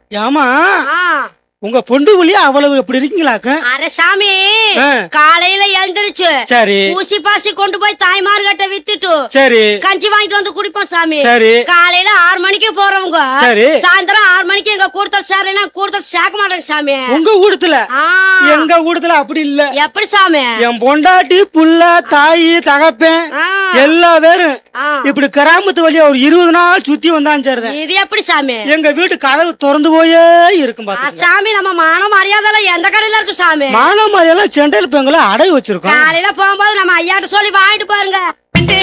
ஏமா ஆ. உங்க பொண்டு புள்ளியா அவ்வளவு எப்படி இருக்கீங்களாக்க அட சாமி ஆ. காலையில எழுந்திருச்சு சரி ஊசி பாசி கொண்டு போய் தாய்மார்கிட்ட வித்துட்டு சரி கஞ்சி வாங்கிட்டு வந்து குடிப்போம் சாமி சரி காலையில ஆறு மணிக்கு போறவங்க சரி. சாயந்தரம் ஆறு மணிக்கு எங்க கூடுதல் சேரலைன்னா கூடுதல் சேர்க்க மாட்டாங்க சாமி உங்க கூடத்துல ஆ. எங்க கூடத்துல அப்படி இல்ல எப்படி சாமி என் பொண்டாட்டி புள்ள தாயி தகப்பேன் ஆ. எல்லா பேரும் ஆ. இப்படி கிராமத்து வழியா ஒரு இருபது நாள் சுத்தி வந்தான் சரிதான் இது எப்படி சாமி எங்க வீட்டு கதவு திறந்து போயே இருக்கும் ஆ, பாத்துங்க சாமி நம்ம மான மரியாதை எந்த கடையில இருக்கு சாமி மானமாரி எல்லாம் செண்டையில் பெங்களை அடை வச்சிருக்கோம் காலையில போகும்போது நம்ம ஐயாட்ட சொல்லி வாங்கிட்டு பாருங்க